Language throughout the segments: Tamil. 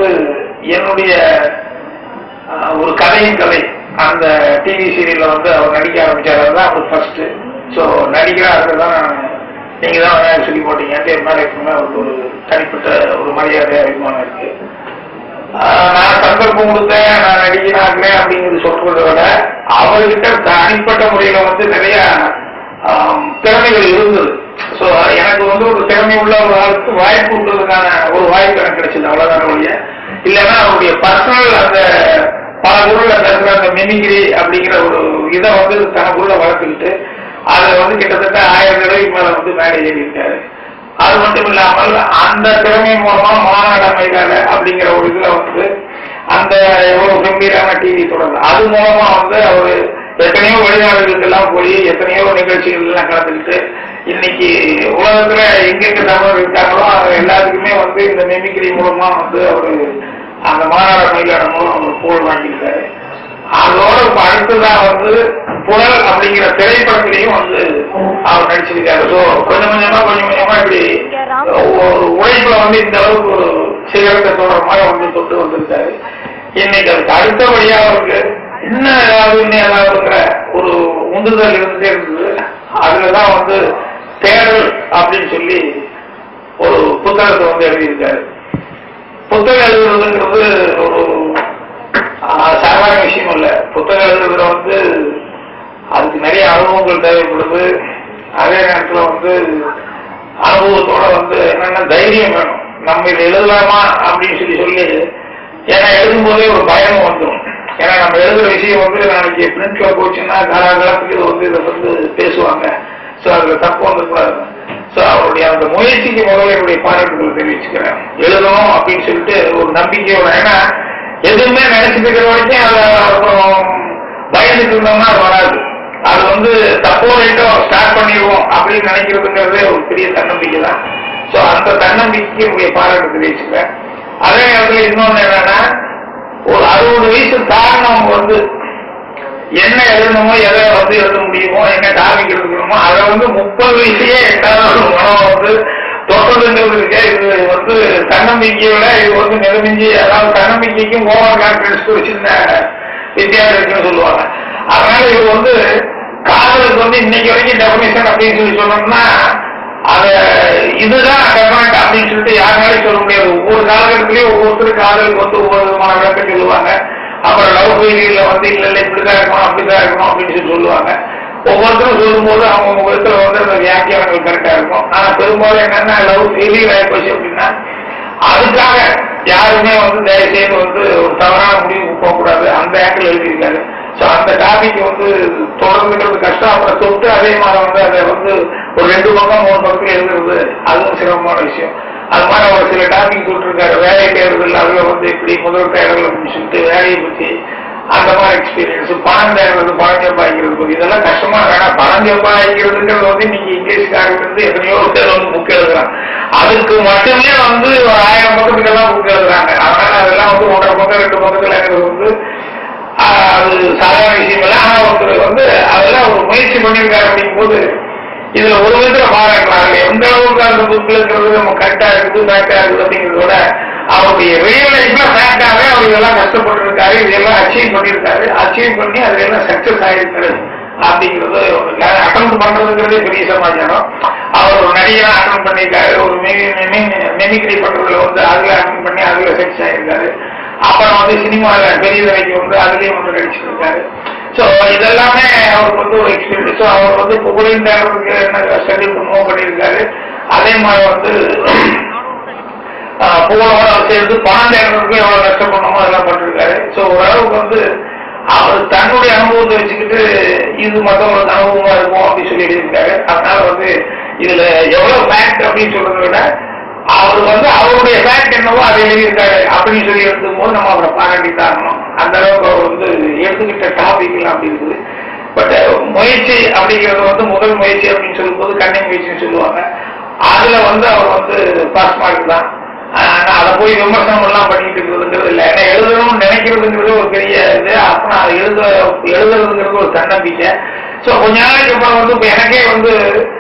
வந்து என்னுடைய ஆஹ், ஒரு கதையின் கதை அந்த டிவி சீரியல்ல வந்து அவர் நடிக்க ஆரம்பிச்சார் அதுதான் அவர் ஃபர்ஸ்ட் ஸோ நடிக்கிறாரு தான் நீங்க தான் விநாயகர் சொல்லி போட்டீங்கன்ட்டு என் மேல எப்பவுமே அவருக்கு ஒரு தனிப்பட்ட ஒரு மரியாதை அபிமானம் இருக்கு ஆஹ், நான் சந்தர்ப்பம் கொடுத்தேன் நான் நடிக்கிறாங்களே அப்படிங்கிறது சொல்றதை விட அவர்கிட்ட தனிப்பட்ட முறையில வந்து நிறைய ஆம், திறமைகள் இருந்தது ஸோ எனக்கு வந்து ஒரு திறமை உள்ள ஒரு ஆளுக்கு வாய்ப்பு கொடுக்கறதுக்கான ஒரு வாய்ப்பு எனக்கு கிடைச்சது அவ்வளவுதான் ஒழிய இல்லைன்னா அவருடைய பர்சனல் அந்த பல பொருள் அந்த அந்த மிமிக்ரி அப்படிங்கிற ஒரு இதை வந்து தனக்குள்ள வளர்த்துக்கிட்டு அதை வந்து கிட்டத்தட்ட ஆயிரம் தடவைக்கு மேல வந்து மேலே ஏறி இருக்காரு அது மட்டும் இல்லாமல் அந்த திறமை மூலமா மாநாடு அமைதான அப்படிங்கிற ஒரு இதுல வந்து அந்த எவ்வளவு கம்பீரான டிவி தொடர் அது மூலமா வந்து அவர் எத்தனையோ வெளிநாடுகளுக்கு எல்லாம் போய் எத்தனையோ நிகழ்ச்சிகள் எல்லாம் கலந்துக்கிட்டு இன்னைக்கு உலகத்துல எங்கெங்க தமிழர் இருக்காங்களோ அது எல்லாத்துக்குமே வந்து இந்த மெமிக்ரி மூலமா வந்து அவரு அந்த மாநாடு மைதான மூலம் அவர் புகழ் வாங்கியிருக்காரு அதோட இப்ப அடுத்ததா வந்து புகழ் அப்படிங்கிற திரைப்படத்திலையும் வந்து அவர் நடிச்சிருக்காரு ஸோ கொஞ்சம் கொஞ்சமா கொஞ்சம் கொஞ்சமா இப்படி ஒரு உழைப்புல வந்து இந்த அளவுக்கு ஒரு சிகரத்தை தொடர மாதிரி வந்து தொட்டு வந்திருக்காரு இன்னைக்கு அதுக்கு அடுத்தபடியா அவருக்கு இன்னும் ஏதாவது இன்னும் ஏதாவதுங்கிற ஒரு உந்துதல் இருந்துட்டே இருந்தது அதுலதான் வந்து தேடல் அப்படின்னு சொல்லி ஒரு புத்தகத்தை வந்து எழுதியிருக்காரு புத்தகம் எழுதுறதுங்கிறது ஒரு ஆஹ், சாதாரண விஷயம் இல்ல புத்தகம் எழுதுறதுல வந்து அதுக்கு நிறைய அனுபவங்கள் தேவைப்படுது அதே நேரத்துல வந்து அனுபவத்தோட வந்து என்னென்ன தைரியம் வேணும் நம்ம இதை எழுதலாமா அப்படின்னு சொல்லி சொல்லி ஏன்னா எழுதும்போதே ஒரு பயமும் வந்துடும் ஏன்னா நம்ம எழுதுற விஷயம் வந்து நாளைக்கு பிரிண்ட்ல போச்சுன்னா காலாகாலத்துக்கு இது வந்து இதை வந்து பேசுவாங்க ஸோ அதுல தப்பு வந்துக்கூடாது ஸோ அவருடைய அந்த முயற்சிக்கு முதல்ல என்னுடைய பாராட்டுகளை தெரிவிச்சுக்கிறேன் எழுதணும் அப்படின்னு சொல்லிட்டு ஒரு நம்பிக்கையோட ஏன்னா எதுவுமே நினைச்சிட்டு இருக்கிற வரைக்கும் அதை அப்புறம் பயந்துட்டு இருந்தோம்னா அது வராது அது வந்து தப்போ ரைட்டோ ஸ்டார்ட் பண்ணிடுவோம் அப்படின்னு நினைக்கிறதுங்கிறதே ஒரு பெரிய தன்னம்பிக்கை தான் ஸோ அந்த தன்னம்பிக்கைக்கு என்னுடைய பாராட்டு தெரிவிச்சுக்கிறேன் அதே நேரத்தில் இன்னொன்று என்னன்னா ஒரு அறுபது வயசு காரணம் வந்து என்ன எழுதணுமோ எதை வந்து எழுத முடியுமோ என்ன டாபிக் எடுக்கணுமோ அதை வந்து முப்பது வயசுலயே எட்டாவது மனம் வந்து தொட்டதுங்கிறது இருக்கு இது வந்து தன்னம்பிக்கையோட இது வந்து நிலைமிஞ்சி அதாவது தன்னம்பிக்கைக்கும் ஓவர் கான்பிடன்ஸ் ஒரு சின்ன வித்தியாசம் இருக்குன்னு சொல்லுவாங்க அதனால இது வந்து காதலுக்கு வந்து இன்னைக்கு வரைக்கும் டெபினேஷன் அப்படின்னு சொல்லி சொன்னோம்னா அத இதுதான் டெபினட் அப்படின்னு சொல்லிட்டு யாருனாலையும் சொல்ல முடியாது ஒவ்வொரு காலகட்டத்திலயும் ஒவ்வொருத்தரும் காதலுக்கு வந்து ஒவ்வொரு விதமான விளக்கம் சொல்லுவாங்க அப்புறம் லவ் ஃபெயிலியர்ல வந்து இல்ல இல்ல இப்படிதான் இருக்கணும் அப்படிதான் இருக்கணும் அப்படின்னு சொல்லி சொல்லுவாங்க ஒவ்வொருத்தரும் சொல்லும்போது அவங்க முகத்துல வந்து அந்த வியாக்கியானங்கள் கரெக்டா இருக்கும் ஆனா பெரும்பாலும் என்னன்னா லவ் ஃபெயிலியர் ஆயிப்போச்சு அப்படின்னா அதுக்காக யாருமே வந்து தயவு செய்து வந்து ஒரு தவறான முடிவுக்கு போகக்கூடாது அந்த ஆங்கிள் எழுதியிருக்காரு ஸோ அந்த டாபிக் வந்து தொடர்ந்துக்கிறது கஷ்டம் அப்புறம் தொட்டு அதே மாதிரி வந்து அதை வந்து ஒரு ரெண்டு பக்கம் மூணு பக்கத்துல எழுதுறது அதுவும் சிரமமான விஷயம் அது மாதிரி அவர் சில டாபிக் சொல்லிருக்காரு வேலை தேர்தல் அதுல வந்து இப்படி முதல் தேர்தல் அப்படின்னு சொல்லிட்டு வேலையை பத்தி அந்த மாதிரி எக்ஸ்பீரியன்ஸ் பணம் தேடுறது பணம் சம்பாதிக்கிறது பத்தி இதெல்லாம் கஷ்டமா வேணாம் பணம் சம்பாதிக்கிறதுங்கிறது வந்து நீங்க இங்கிலீஷ்காரங்க இருந்து எத்தனையோ பேர் வந்து புக் எழுதுறாங்க அதுக்கு மட்டுமே வந்து ஒரு ஆயிரம் பக்கத்துக்கு எல்லாம் புக் எழுதுறாங்க அதனால அதெல்லாம் வந்து ஒன்றரை பக்கம் ரெண்டு பக்கத்துல இருக்கிறது வந்து ஆஹ், அது சாதாரண விஷயம் இல்லை ஆனா ஒருத்தர் வந்து அதெல்லாம் ஒரு முயற்சி பண்ணியிருக்காரு அப்படிங்கும் போது இதுல ஒரு விதத்துல பாராட்டலாம் எந்த அளவுக்கு அந்த புக்ல இருக்கிறது நம்ம கரெக்டா இருக்குது ஃபேக்டா இருக்குது அப்படிங்கிறத விட அவருடைய ரியல் லைஃப்ல ஃபேக்டாவே அவர் இதெல்லாம் கஷ்டப்பட்டு இருக்காரு இதெல்லாம் அச்சீவ் பண்ணியிருக்காரு அச்சீவ் பண்ணி அதுல எல்லாம் சக்சஸ் ஆயிருக்காரு அப்படிங்கிறது அட்டன் பண்றதுங்கிறதே பெரிய சமாச்சாரம் அவர் ஒரு நடிகரா அட்டன் பண்ணியிருக்காரு ஒரு மெமிக்ரி பண்றதுல வந்து அதுல அட்டன் பண்ணி அதுல சக்சஸ் ஆயிருக்காரு அப்புறம் வந்து சினிமால பெரிய வேலைக்கு வந்து அதுலயும் வந்து நடிச்சிருக்காரு சோ இதெல்லாமே அவருக்கு வந்து ஒரு எக்ஸ்பீரியன்ஸ் ஸோ அவர் வந்து புகழின் தேடுறதுக்கு என்ன ஷெட்யூல் மூவ் பண்ணியிருக்காரு அதே மாதிரி வந்து ஆஹ் புகழோட சேர்ந்து பணம் தேடுறதுக்கு எவ்வளவு கஷ்டப்படணுமோ அதெல்லாம் பண்ணிருக்காரு ஸோ ஓரளவுக்கு வந்து அவர் தன்னுடைய அனுபவத்தை வச்சுக்கிட்டு இது மற்றவங்களுக்கு அனுபவமா இருக்கும் அப்படின்னு சொல்லி எழுதியிருக்காரு அதனால வந்து இதுல எவ்வளவு ஃபேக்ட் அப்படின்னு சொல்றதை விட அவர் வந்து அவருடைய ஃபேக்ட் என்னவோ அதை எழுதியிருக்காரு அப்படின்னு சொல்லி எடுத்துக்கும் போது நம்ம அவரை பாராட்டி தாங்கணும் அந்த அளவுக்கு அவர் வந்து எடுத்துக்கிட்ட டாபிக் எல்லாம் அப்படி இருக்குது பட் முயற்சி அப்படிங்கிறது வந்து முதல் முயற்சி அப்படின்னு சொல்லும்போது கண்ணை முயற்சின்னு சொல்லுவாங்க அதுல வந்து அவர் வந்து பாஸ் மார்க் தான் ஆனா அதை போய் விமர்சனம் எல்லாம் பண்ணிட்டு இருக்கிறதுங்கிறது இல்லை ஏன்னா எழுதணும்னு நினைக்கிறதுங்கிறது ஒரு பெரிய இது அப்புறம் அதை எழுத எழுதுறதுங்கிறது ஒரு தன்னம்பிக்கை ஸோ கொஞ்ச நாளைக்கு அப்புறம் வந்து இப்போ எனக்கே வந்து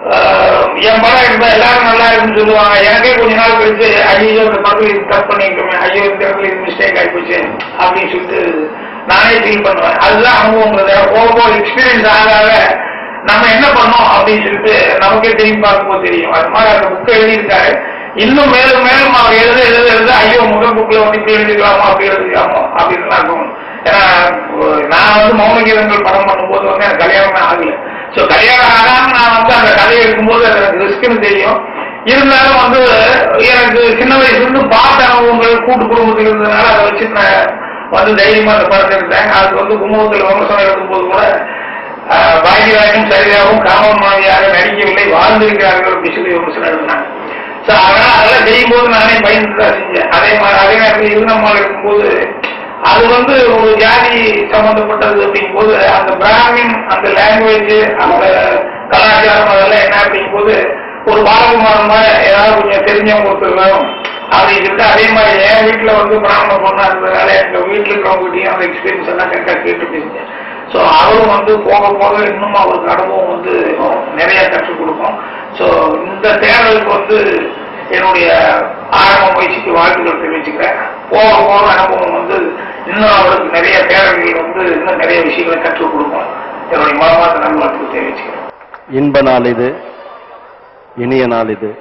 ஆஹ், என் படம் இருந்தா எல்லாரும் நல்லா இருக்குன்னு சொல்லுவாங்க எனக்கே கொஞ்ச நாள் கழிச்சு ஐயோ இந்த படத்துல இது தப்பு பண்ணிருக்கோமே ஐயோ இந்த இடத்துல இது மிஸ்டேக் ஆயிப்போச்சு அப்படின்னு சொல்லிட்டு நானே ஃபீல் பண்ணுவேன் அதுதான் அனுபவங்கிறது போக போக எக்ஸ்பீரியன்ஸ் ஆக ஆக நம்ம என்ன பண்ணோம் அப்படின்னு சொல்லிட்டு நமக்கே திரும்பி பார்க்கும்போது தெரியும் அது மாதிரி அந்த புக்கை எழுதியிருக்காரு இன்னும் மேலும் மேலும் அவர் எழுத எழுத எழுத ஐயோ முதல் புக்ல வந்து இப்படி எழுதிக்கலாமா அப்படி எழுதிக்கலாமோ அப்படின்னு தான் தோணும் ஏன்னா ஒரு- நான் வந்து மௌன கீதங்கள் படம் பண்ணும்போது வந்து எனக்கு கல்யாணமே ஆகல சோ கல்யாணம் ஆகாம நான் வந்து அந்த கதையை எடுக்கும்போது அது எனக்கு ரிஸ்க்னு தெரியும் இருந்தாலும் வந்து எனக்கு சின்ன வயசுல இருந்து பார்த்த அனுபவங்கள் கூட்டு குடும்பத்தில் இருந்ததுனால அதை வச்சு நான் வந்து தைரியமா அந்த படத்தை எடுத்தேன் அதுக்கு வந்து கும்பகத்தில் விமர்சனம் எடுக்கும்போது கூட ஆஹ், பாக்யராஜும் சரிதாவும் காமன் மாவியாக நடிக்கவில்லை வாழ்ந்திருக்கிறார்கள் அப்படி சொல்லி விமர்சனம் எடுத்தாங்க சோ அதனால அதெல்லாம் செய்யும்போது நானே பயந்து தான் செஞ்சேன் அதே மாதிரி அதே நேரத்தில் இருநம்மாள் இருக்கும்போது அது வந்து ஒரு ஜாதி சம்பந்தப்பட்டது அப்படிங்கும் போது அந்த பிராமின் அந்த லாங்குவேஜ் அந்த கலாச்சாரம் அதெல்லாம் என்ன அப்படிங்கும் போது ஒரு பாலகுமாரன் மாதிரி ஏதாவது கொஞ்சம் தெரிஞ்சவங்க ஒருத்தர் வேணும் அப்படின்னு சொல்லிட்டு அதே மாதிரி என் வீட்டுல வந்து பிராமண பொண்ணா இருந்ததுனால எங்க வீட்டுல இருக்கிறவங்ககிட்டயும் அந்த எக்ஸ்பீரியன்ஸ் எல்லாம் கரெக்டா கேட்டு பேசிட்டேன் ஸோ அவரும் வந்து போக போக இன்னும் அவருக்கு அனுபவம் வந்து நிறைய கற்றுக் கொடுக்கும் ஸோ இந்த தேடலுக்கு வந்து என்னுடைய ஆரம்ப முயற்சிக்கு வாழ்த்துக்கள் தெரிவிச்சுக்கிறேன் போக போக அனுபவம் வந்து இன்னும் அவருக்கு நிறைய தேடல்கள் வந்து இன்னும் நிறைய விஷயங்களை கற்றுக் கொடுக்கும் என்னுடைய மனமார்ந்த நல்வாழ்த்துக்கள் தெரிவிச்சுக்கிறேன் இன்ப நாள் இது இனிய நாள் இது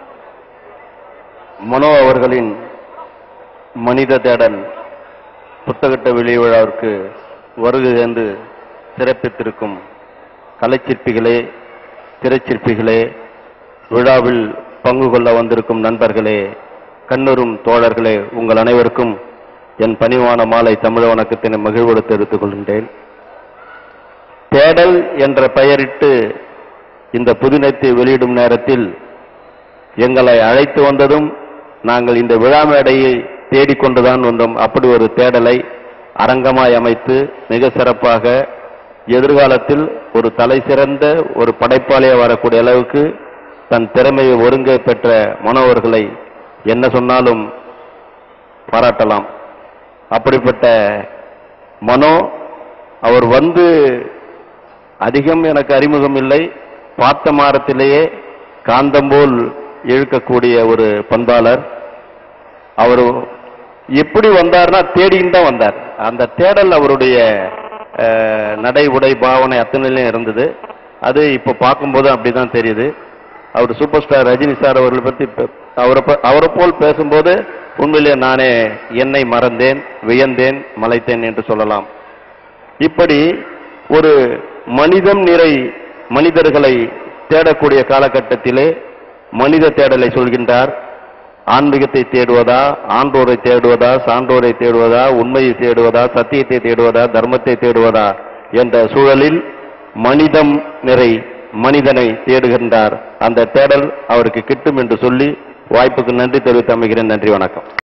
மனோ அவர்களின் மனித தேடல் புத்தகட்ட வெளி விழாவிற்கு வருகை என்று சிறப்பித்திருக்கும் கலைச்சிற்பிகளே திரைச்சிற்பிகளே விழாவில் பங்கு கொள்ள வந்திருக்கும் நண்பர்களே கண்ணுறும் தோழர்களே உங்கள் அனைவருக்கும் என் பணிவான மாலை தமிழ் வணக்கத்தினை மகிழ்வோடு தெரிவித்துக் கொள்கின்றேன் தேடல் என்ற பெயரிட்டு இந்த புதினத்தை வெளியிடும் நேரத்தில் எங்களை அழைத்து வந்ததும் நாங்கள் இந்த விழா மேடையை தேடிக்கொண்டுதான் வந்தோம் அப்படி ஒரு தேடலை அரங்கமாய் அமைத்து மிக சிறப்பாக எதிர்காலத்தில் ஒரு தலை சிறந்த ஒரு படைப்பாளியா வரக்கூடிய அளவுக்கு தன் திறமையை ஒருங்கே பெற்ற மனோவர்களை என்ன சொன்னாலும் பாராட்டலாம் அப்படிப்பட்ட மனோ அவர் வந்து அதிகம் எனக்கு அறிமுகம் இல்லை பார்த்த மாரத்திலேயே காந்தம் போல் இழுக்கக்கூடிய ஒரு பண்பாளர் அவர் எப்படி வந்தார்னா தேடின்னு தான் வந்தார் அந்த தேடல் அவருடைய அஹ், நடை உடை பாவனை அத்தனையிலும் இருந்தது அது இப்ப பார்க்கும்போது அப்படிதான் தெரியுது அவர் சூப்பர் ஸ்டார் ரஜினி சார் அவர்களை பத்தி பே- அவரை ப- அவரை போல் பேசும்போது உண்மையிலே நானே என்னை மறந்தேன் வியந்தேன் மலைத்தேன் என்று சொல்லலாம் இப்படி ஒரு மனிதம் நிறை மனிதர்களை தேடக்கூடிய காலகட்டத்திலே மனித தேடலை சொல்கின்றார் ஆன்மீகத்தை தேடுவதா ஆண்டோரை தேடுவதா சான்றோரை தேடுவதா உண்மையை தேடுவதா சத்தியத்தை தேடுவதா தர்மத்தை தேடுவதா என்ற சூழலில் மனிதம் நிறை மனிதனை தேடுகின்றார் அந்த தேடல் அவருக்கு கிட்டும் என்று சொல்லி வாய்ப்புக்கு நன்றி தெரிவித்து அமைகிறேன் நன்றி வணக்கம்